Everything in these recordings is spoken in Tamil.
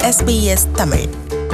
SBS தமிழ்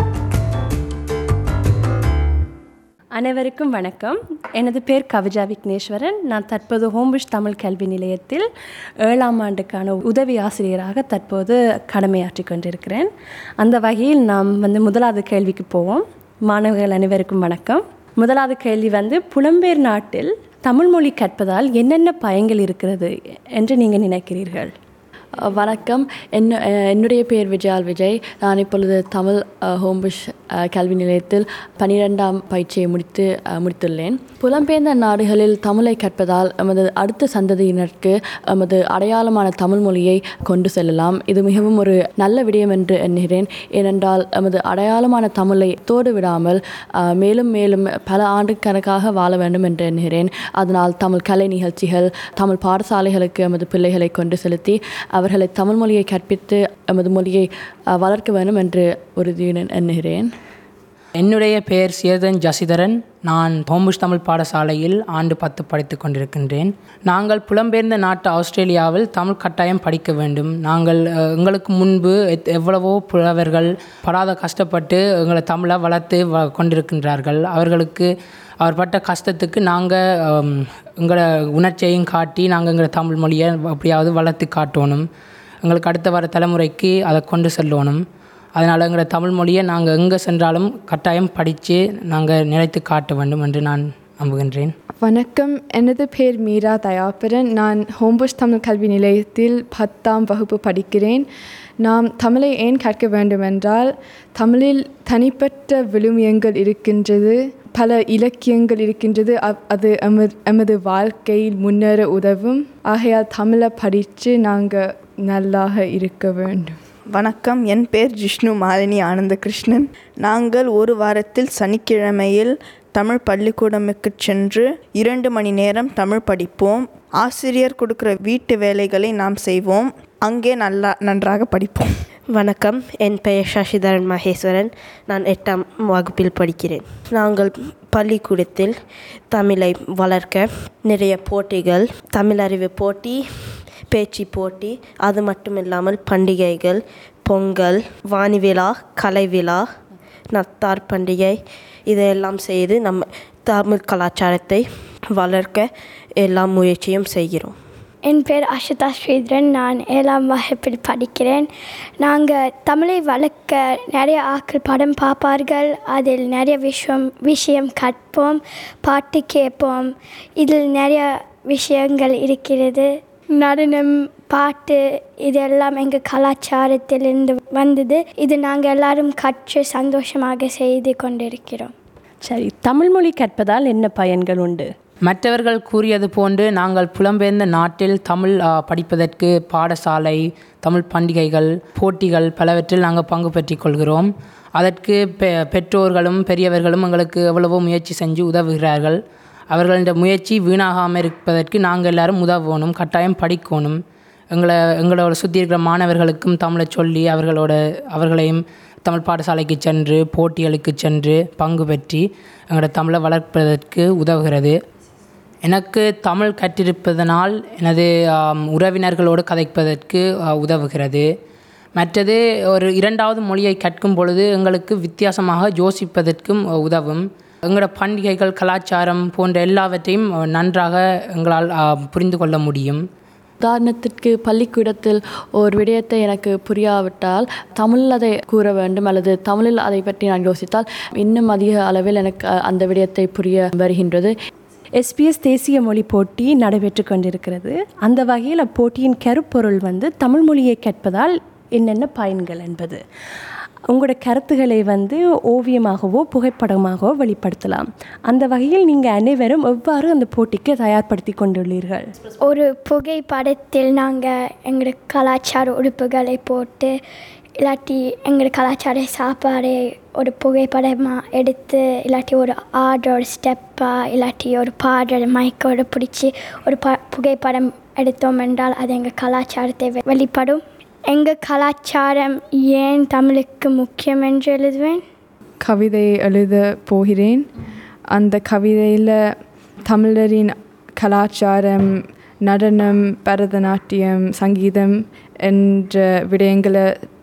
அனைவருக்கும் வணக்கம் எனது பேர் கவிஜா விக்னேஸ்வரன் நான் தற்போது ஹோம்பிஷ் தமிழ் கல்வி நிலையத்தில் ஏழாம் ஆண்டுக்கான உதவி ஆசிரியராக தற்போது கடமையாற்றிக் கொண்டிருக்கிறேன் அந்த வகையில் நாம் வந்து முதலாவது கேள்விக்கு போவோம் மாணவர்கள் அனைவருக்கும் வணக்கம் முதலாவது கேள்வி வந்து புலம்பெயர் நாட்டில் தமிழ் மொழி கற்பதால் என்னென்ன பயன்கள் இருக்கிறது என்று நீங்கள் நினைக்கிறீர்கள் அஹ் வணக்கம் என்ன அஹ் என்னுடைய பெயர் விஜயால் விஜய் நான் இப்பொழுது தமிழ் அஹ், ஹோம்பிஷ் அஹ், கல்வி நிலையத்தில் பனிரெண்டாம் பயிற்சியை முடித்து அஹ், முடித்துள்ளேன் புலம்பெயர்ந்த நாடுகளில் தமிழை கற்பதால் எமது அடுத்த சந்ததியினருக்கு எமது அடையாளமான தமிழ் மொழியை கொண்டு செல்லலாம் இது மிகவும் ஒரு நல்ல விடயம் என்று எண்ணுகிறேன் ஏனென்றால் எமது அடையாளமான தமிழை தோடு விடாமல் அஹ், மேலும் மேலும் பல ஆண்டுக்கணக்காக வாழ வேண்டும் என்று எண்ணுகிறேன் அதனால் தமிழ் கலை நிகழ்ச்சிகள் தமிழ் பாடசாலைகளுக்கு எமது பிள்ளைகளை கொண்டு செலுத்தி அவர்களை தமிழ் மொழியை கற்பித்து எமது மொழியை அஹ், வளர்க்க வேண்டும் என்று உறுதியுடன் எண்ணுகிறேன் என்னுடைய பெயர் சேதன் ஜசிதரன் நான் ஹோம்புஷ் தமிழ் பாடசாலையில் ஆண்டு பத்து படித்து கொண்டிருக்கின்றேன் நாங்கள் புலம்பெயர்ந்த நாட்டு ஆஸ்திரேலியாவில் தமிழ் கட்டாயம் படிக்க வேண்டும் நாங்கள் அஹ், எங்களுக்கு முன்பு எத்- எவ்வளவோ புலவர்கள் படாத கஷ்டப்பட்டு எங்களை தமிழை வளர்த்து வ கொண்டிருக்கின்றார்கள் அவர்களுக்கு அவர் பட்ட கஷ்டத்துக்கு நாங்கள் எங்களை உணர்ச்சியையும் காட்டி நாங்கள் எங்களை தமிழ் மொழியை எப்படியாவது வளர்த்து காட்டணும் எங்களுக்கு அடுத்த வர தலைமுறைக்கு அதை கொண்டு செல்லணும் அதனால் எங்களோட தமிழ் மொழியை நாங்கள் எங்கே சென்றாலும் கட்டாயம் படித்து நாங்கள் நிலைத்து காட்ட வேண்டும் என்று நான் நம்புகின்றேன் வணக்கம் எனது பேர் மீரா தயாபரன் நான் ஹோம்புஷ் தமிழ் கல்வி நிலையத்தில் பத்தாம் வகுப்பு படிக்கிறேன் நாம் தமிழை ஏன் கற்க வேண்டுமென்றால் தமிழில் தனிப்பட்ட விழுமியங்கள் இருக்கின்றது பல இலக்கியங்கள் இருக்கின்றது அ- அது எமது எமது வாழ்க்கையில் முன்னேற உதவும் ஆகையால் தமிழை படித்து நாங்கள் நல்லாக இருக்க வேண்டும் வணக்கம் என் பேர் ஜிஷ்ணு மாலினி ஆனந்தகிருஷ்ணன் நாங்கள் ஒரு வாரத்தில் சனிக்கிழமையில் தமிழ் பள்ளிக்கூடமுக்கு சென்று இரண்டு மணி நேரம் தமிழ் படிப்போம் ஆசிரியர் கொடுக்குற வீட்டு வேலைகளை நாம் செய்வோம் அங்கே நல்லா நன்றாக படிப்போம் வணக்கம் என் பெயர் சசிதரன் மகேஸ்வரன் நான் எட்டாம் வகுப்பில் படிக்கிறேன் நாங்கள் பள்ளிக்கூடத்தில் தமிழை வளர்க்க நிறைய போட்டிகள் தமிழறிவு போட்டி பேச்சு போட்டி அது மட்டும் இல்லாமல் பண்டிகைகள் பொங்கல் வாணி விழா கலை விழா நத்தார் பண்டிகை இதையெல்லாம் செய்து நம்ம தமிழ் கலாச்சாரத்தை வளர்க்க எல்லா முயற்சியும் செய்கிறோம் என் பேர் அஷிதா ஸ்ரீதரன் நான் ஏழாம் வகுப்பில் படிக்கிறேன் நாங்கள் தமிழை வளர்க்க நிறைய ஆக்கள் படம் பார்ப்பார்கள் அதில் நிறைய விஷயம் விஷயம் கற்போம் பாட்டு கேட்போம் இதில் நிறைய விஷயங்கள் இருக்கிறது நடனம் பாட்டு இதெல்லாம் எங்கள் கலாச்சாரத்திலிருந்து வந்தது இது நாங்கள் எல்லாரும் கற்று சந்தோஷமாக செய்து கொண்டிருக்கிறோம் சரி தமிழ் மொழி கற்பதால் என்ன பயன்கள் உண்டு மற்றவர்கள் கூறியது போன்று நாங்கள் புலம்பெயர்ந்த நாட்டில் தமிழ் ஆ, படிப்பதற்கு பாடசாலை தமிழ் பண்டிகைகள் போட்டிகள் பலவற்றில் நாங்கள் பங்கு பெற்றிக் கொள்கிறோம் அதற்கு பெ பெற்றோர்களும் பெரியவர்களும் எங்களுக்கு எவ்வளவோ முயற்சி செஞ்சு உதவுகிறார்கள் அவர்களோட முயற்சி வீணாகாமல் இருப்பதற்கு நாங்கள் எல்லாரும் உதவணும் கட்டாயம் படிக்கணும் எங்களை எங்களோட சுற்றி இருக்கிற மாணவர்களுக்கும் தமிழை சொல்லி அவர்களோட அவர்களையும் தமிழ் பாடசாலைக்கு சென்று போட்டிகளுக்கு சென்று பங்கு பெற்றி எங்களோட தமிழை வளர்ப்பதற்கு உதவுகிறது எனக்கு தமிழ் கற்றிருப்பதனால் எனது ஆம், உறவினர்களோடு கதைப்பதற்கு ஆ, உதவுகிறது மற்றது ஒரு இரண்டாவது மொழியை கற்கும் பொழுது எங்களுக்கு வித்தியாசமாக யோசிப்பதற்கும் ஆ, உதவும் எங்களோட பண்டிகைகள் கலாச்சாரம் போன்ற எல்லாவற்றையும் ஆ, நன்றாக எங்களால் ஆ, புரிந்து கொள்ள முடியும் உதாரணத்திற்கு பள்ளிக்கூடத்தில் ஒரு விடயத்தை எனக்கு புரியாவிட்டால் தமிழில் அதை கூற வேண்டும் அல்லது தமிழில் அதை பற்றி நான் யோசித்தால் இன்னும் அதிக அளவில் எனக்கு அஹ், அந்த விடயத்தை புரிய வருகின்றது எஸ்பிஎஸ் தேசிய மொழி போட்டி நடைபெற்று கொண்டிருக்கிறது அந்த வகையில் அப்போட்டியின் கருப்பொருள் வந்து தமிழ் மொழியை கற்பதால் என்னென்ன பயன்கள் என்பது உங்களோட கருத்துக்களை வந்து ஓவியமாகவோ புகைப்படமாகவோ வெளிப்படுத்தலாம் அந்த வகையில் நீங்கள் அனைவரும் எவ்வாறு அந்த போட்டிக்கு தயார்படுத்தி கொண்டுள்ளீர்கள் ஒரு புகைப்படத்தில் நாங்கள் எங்களோட கலாச்சார உடுப்புகளை போட்டு இல்லாட்டி எங்களோட கலாச்சார சாப்பாடு ஒரு புகைப்படமாக எடுத்து இல்லாட்டி ஒரு ஆடோட ஸ்டெப்பாக இல்லாட்டி ஒரு பாடல் மைக்கோட பிடிச்சி ஒரு ப புகைப்படம் எடுத்தோம் என்றால் அது எங்கள் கலாச்சாரத்தை வெ- வெளிப்படும் எங்கள் கலாச்சாரம் ஏன் தமிழுக்கு முக்கியம் என்று எழுதுவேன் கவிதை எழுத போகிறேன் அந்த கவிதையில் தமிழரின் கலாச்சாரம் நடனம் பரதநாட்டியம் சங்கீதம் என்ற விடயங்களை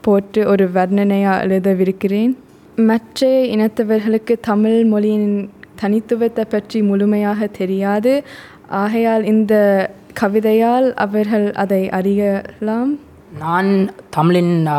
போட்டு ஒரு வர்ணனையாக எழுதவிருக்கிறேன் மற்ற இனத்தவர்களுக்கு தமிழ் மொழியின் தனித்துவத்தை பற்றி முழுமையாக தெரியாது ஆகையால் இந்த கவிதையால் அவர்கள் அதை அறியலாம் நான் தமிழின் ஆ,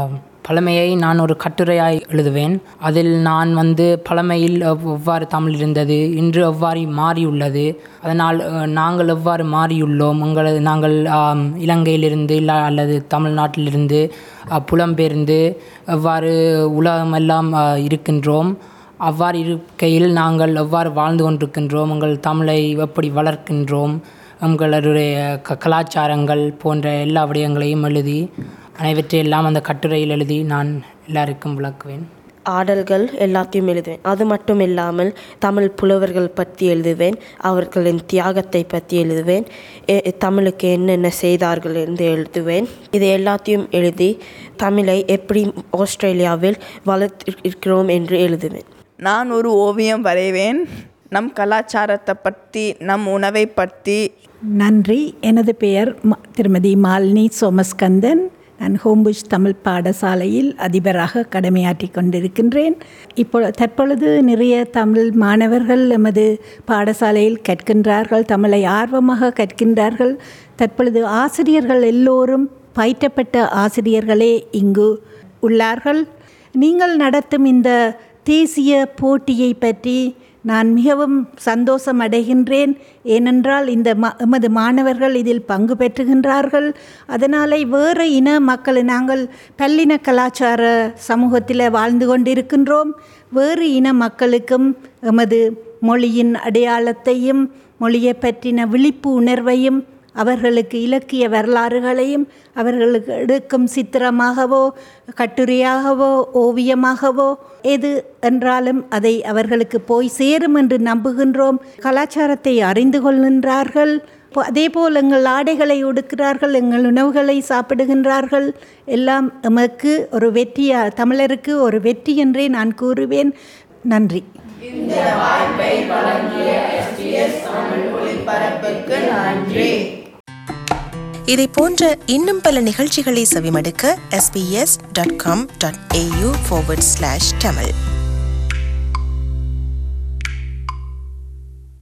பழமையை நான் ஒரு கட்டுரையாய் எழுதுவேன் அதில் நான் வந்து பழமையில் எவ்- எவ்வாறு தமிழ் இருந்தது இன்று எவ்வாறு மாறியுள்ளது அதனால் அ, நாங்கள் எவ்வாறு மாறியுள்ளோம் உங்களது நாங்கள் ஆம், இலங்கையிலிருந்து இல்லை அல்லது தமிழ்நாட்டிலிருந்து அ, புலம்பெயர்ந்து எவ்வாறு உலகமெல்லாம் அ, இருக்கின்றோம் அவ்வாறு இருக்கையில் நாங்கள் எவ்வாறு வாழ்ந்து கொண்டிருக்கின்றோம் உங்கள் தமிழை எப்படி வளர்க்கின்றோம் உங்களுடைய க கலாச்சாரங்கள் போன்ற எல்லா விடயங்களையும் எழுதி அனைவற்றையெல்லாம் அந்த கட்டுரையில் எழுதி நான் எல்லாருக்கும் விளக்குவேன் ஆடல்கள் எல்லாத்தையும் எழுதுவேன் அது மட்டும் இல்லாமல் தமிழ் புலவர்கள் பற்றி எழுதுவேன் அவர்களின் தியாகத்தை பற்றி எழுதுவேன் எ- தமிழுக்கு என்னென்ன செய்தார்கள் என்று எழுதுவேன் இது எல்லாத்தையும் எழுதி தமிழை எப்படி ஆஸ்திரேலியாவில் வளர்த்திருக்கிறோம் என்று எழுதுவேன் நான் ஒரு ஓவியம் வரைவேன் நம் கலாச்சாரத்தை பற்றி நம் உணவை பற்றி நன்றி எனது பெயர் ம- திருமதி மாலினி சோமஸ்கந்தன் நான் ஹோம்புஷ் தமிழ் பாடசாலையில் அதிபராக கடமையாற்றி கொண்டிருக்கின்றேன் இப்போ தற்பொழுது நிறைய தமிழ் மாணவர்கள் எமது பாடசாலையில் கற்கின்றார்கள் தமிழை ஆர்வமாக கற்கின்றார்கள் தற்பொழுது ஆசிரியர்கள் எல்லோரும் பயிற்றப்பட்ட ஆசிரியர்களே இங்கு உள்ளார்கள் நீங்கள் நடத்தும் இந்த தேசிய போட்டியை பற்றி நான் மிகவும் சந்தோஷம் அடைகின்றேன் ஏனென்றால் இந்த ம எமது மாணவர்கள் இதில் பங்கு பெற்றுகின்றார்கள் அதனாலே வேறு இன மக்கள் நாங்கள் பல்லின கலாச்சார சமூகத்தில் வாழ்ந்து கொண்டிருக்கின்றோம் வேறு இன மக்களுக்கும் எமது மொழியின் அடையாளத்தையும் மொழியை பற்றின விழிப்பு உணர்வையும் அவர்களுக்கு இலக்கிய வரலாறுகளையும் அவர்களுக்கு எடுக்கும் சித்திரமாகவோ கட்டுரையாகவோ ஓவியமாகவோ எது என்றாலும் அதை அவர்களுக்கு போய் சேரும் என்று நம்புகின்றோம் கலாச்சாரத்தை அறிந்து கொள்கின்றார்கள் இப்போ அதேபோல் எங்கள் ஆடைகளை உடுக்கிறார்கள் எங்கள் உணவுகளை சாப்பிடுகின்றார்கள் எல்லாம் எமக்கு ஒரு வெற்றியா தமிழருக்கு ஒரு வெற்றி என்றே நான் கூறுவேன் நன்றி இதை போன்ற இன்னும் பல நிகழ்ச்சிகளை செவிமடுக்க sbs.com.au forward slash tamil